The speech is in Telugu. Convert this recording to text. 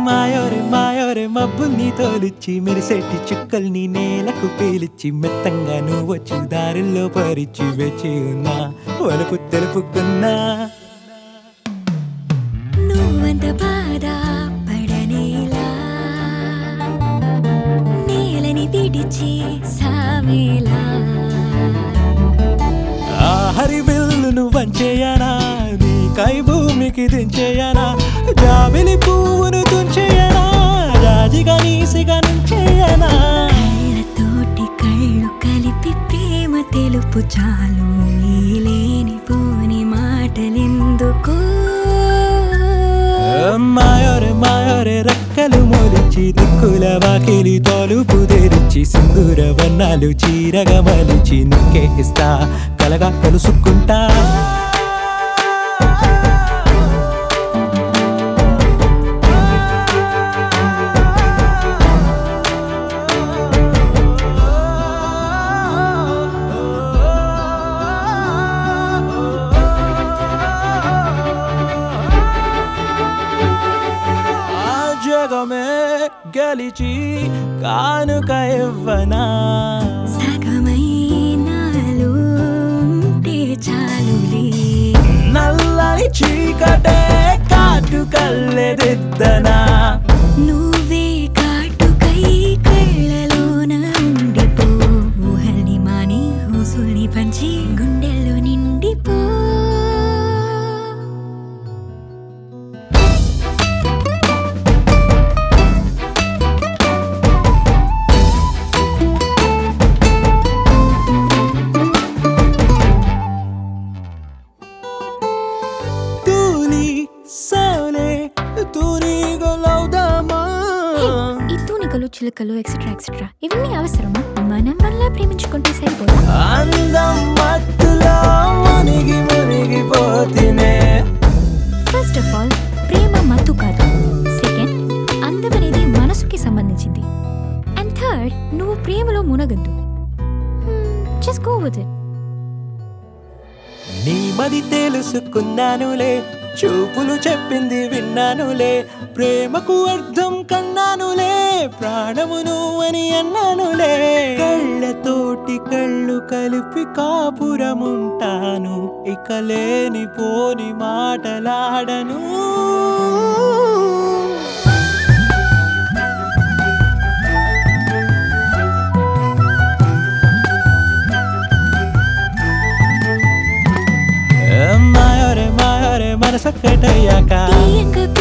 మాయోరే మాయోరే మబ్బుల్ని తోలిచ్చి మెరిసెట్టి చుక్కల్ని నేలకు పేలిచ్చి మెత్తంగా నువ్వొచ్చు దారుల్లో పరిచి వేచి ఉన్నా వలుపు తెలుపుకున్నా నువ్వంత బాధ పడనేలా నేలని విడిచి సావేలా ఆ హరివిల్లును వంచేయనా నీకై భూమికి దించేయనా జాబిలి పువ్వును తుంచేయనా రాజిగా నీసిగా నుంచేయనా కళ్ళతోటి కళ్ళు కలిపి ప్రేమ తెలుపు చాలు ఈ లేనిపోని మాటలెందుకు మాయోరే మాయోరే రెక్కలు మొలిచి దిక్కుల వాకిలి తోలుపు తెరిచి సింధూర వర్ణాలు చీరగా మలిచి నీకే ఇస్తా కలగా కలుసుకుంటా ఆ జగమే గెలిచి కానుక ఇవ్వనా సగమై నాలో ఉంటే చాలులే నల్లని చీకటే కాటు కల్లెదిద్దనా నువ్వే కాటుకై కళ్ళలోన ఉండిపో ఊహల్ని మాని ఊసుల్ని పంచి గుండెల్లో నిండిపో తూలి సోలే తూరిగలవుదామా ఈ తూనికలు చిలుకలు ఎక్సెట్రా ఎక్సెట్రా ఇవన్నీ అవసరమా మనం వల్ల ప్రేమించుకుంటే సరిపోదా అందం మత్తులో మునిగి మునిగిపోతినే ఫస్ట్ ఆఫ్ ఆల్ ప్రేమ మత్తు కాదు సెకండ్ అందం అనేది మనసుకి సంబంధించింది అండ్ థర్డ్ నువ్వు ప్రేమలో మునగద్దు జస్ట్ గో విత్ ఇట్ నీ మది తెలుసుకున్నానులే చూపులు చెప్పింది విన్నానులే ప్రేమకు అర్థం కన్నానులే ప్రాణము నువ్వని అన్నానులే కళ్ళతోటి కళ్ళు కలిపి కాపురముంటాను ఇక లేని పోని మాటలాడను మాయరే మాయరే మనసొక్కటయ్యాక తీయక